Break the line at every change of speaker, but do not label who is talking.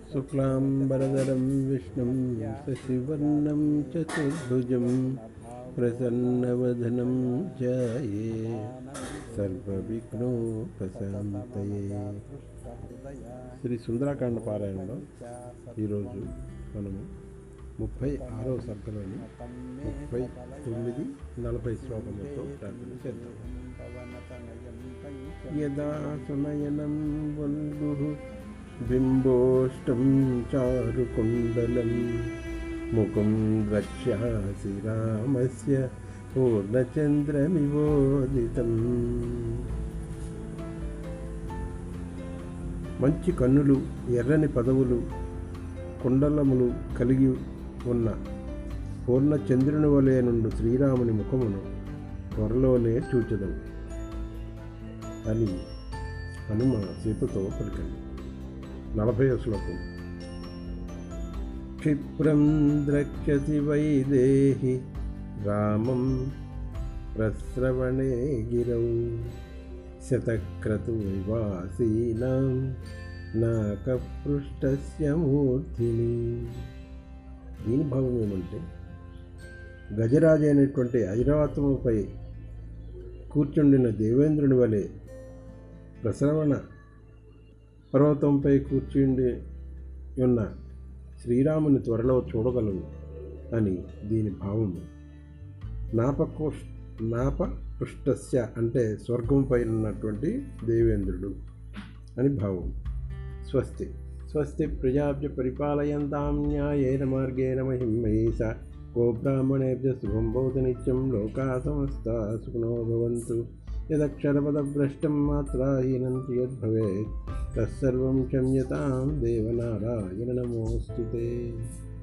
शुक्लाम्बरधरं विष्णुं शशिवर्णं चतुर्भुजं प्रसन्नवदनं ध्याये సర్వవిఘ్నోపశాంతయే శ్రీ సుందరాకాండ పారాయణలో ఈరోజు మనము ముప్పై ఆరో సర్గలోని ముప్పై తొమ్మిది నలభై శ్లోకములతో ప్రార్థన చేద్దాం యదా సునయనం వల్గు బింబోష్టం చారుకుండలం ముఖం ద్రక్ష్యాసి రామస్య పూర్ణచంద్రమివోదితం మంచి కన్నులు ఎర్రని పదవులు కుండలములు కలిగి ఉన్న పూర్ణ చంద్రుని వలె నుండి శ్రీరాముని ముఖమును త్వరలోనే చూచదం అని హనుమ సీతతో పలికండి నలభై శ్లోకం క్షిప్రం ద్రక్ష్యసి వైదేహి రామం ప్రస్రవణే గిరౌ శతక్రతుర్వాసీనాం నాకపృష్టస్య మూర్తిని దీని భావం ఏమంటే గజరాజు అయినటువంటి ఐరావతముపై కూర్చుండిన దేవేంద్రుని వలె ప్రసరవణ పర్వతంపై కూర్చుండి ఉన్న శ్రీరాముని త్వరలో చూడగలను అని దీని భావము నాపకోష్ నాపపృష్టస్య అంటే స్వర్గంపై ఉన్నటువంటి దేవేంద్రుడు అని భావం స్వస్తి స్వస్తి ప్రజాభ్య పరిపాలయంతాం న్యాయేన మార్గేణ మహిం మహేశ గో బ్రాహ్మణేభ్య శుభం భవతు నిత్యం లోకా సమస్త సుఖినో భవంతు యదక్షరపదభ్రష్టం మాత్రాహీనం యద్భవేత్ తత్సర్వం క్షమ్యతాం దేవనారాయణ నమోऽस्तु ते